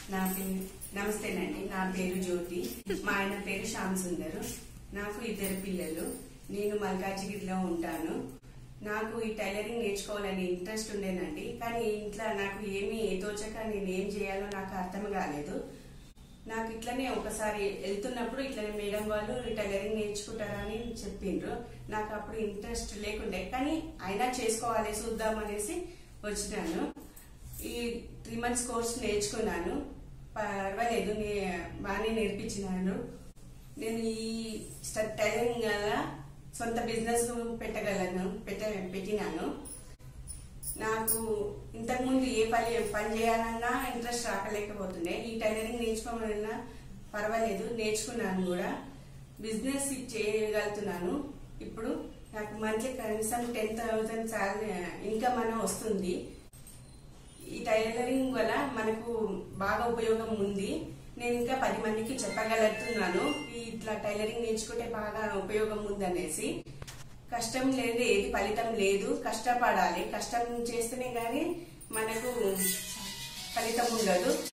నా పేరు నమస్తేనండి నా పేరు జ్యోతి మా ఆయన పేరు శ్యామ్ సుందర్ నాకు ఇద్దరు పిల్లలు నేను మల్కాజిగిరిలో ఉంటాను నాకు ఈ టైలరింగ్ నేర్చుకోవాలని ఇంట్రెస్ట్ ఉండేనండి కానీ ఇంట్లో నాకు ఏమీ తోచక నేను ఏం చేయాలో నాకు అర్థం కాలేదు నాకు ఇట్లనే ఒకసారి వెళ్తున్నప్పుడు ఇట్లనే మేడం వాళ్ళు టైలరింగ్ నేర్చుకుంటారా అని చెప్పిండ్రు నాకు అప్పుడు ఇంట్రెస్ట్ లేకుండే కానీ అయినా చేసుకోవాలి చూద్దాం అనేసి వచ్చినాను ఈ త్రీ మంత్స్ కోర్స్ నేర్చుకున్నాను పర్వాలేదు నే- బాగానే నేర్పించినాను నేను ఈ స్ట- టైలరింగ్ వల్ల సొంత బిజినెస్ పెట్టగలను పెట్ట పెట్టినాను నాకు ఇంతకుముందు ఏ పని పని చేయాలన్నా ఇంట్రెస్ట్ రాకలేకపోతుండే ఈ టైలరింగ్ నేర్చుకోవాలన్నా పర్వాలేదు నేర్చుకున్నాను కూడా బిజినెస్ చేయగలుగుతున్నాను ఇప్పుడు నాకు మంత్లీ కనీసం టెన్ థౌసండ్ సాలరీ ఇన్కమ్ అన్న వస్తుంది ఈ టైలరింగ్ వల్ల మనకు బాగా ఉపయోగం ఉంది నేను ఇంకా పది మందికి చెప్పగలుగుతున్నాను ఈ ఇట్లా టైలరింగ్ నేర్చుకుంటే బాగా ఉపయోగం ఉందనేసి కష్టం లేదు ఏది ఫలితం లేదు కష్టపడాలి కష్టం చేస్తేనే గానీ మనకు ఫలితం ఉండదు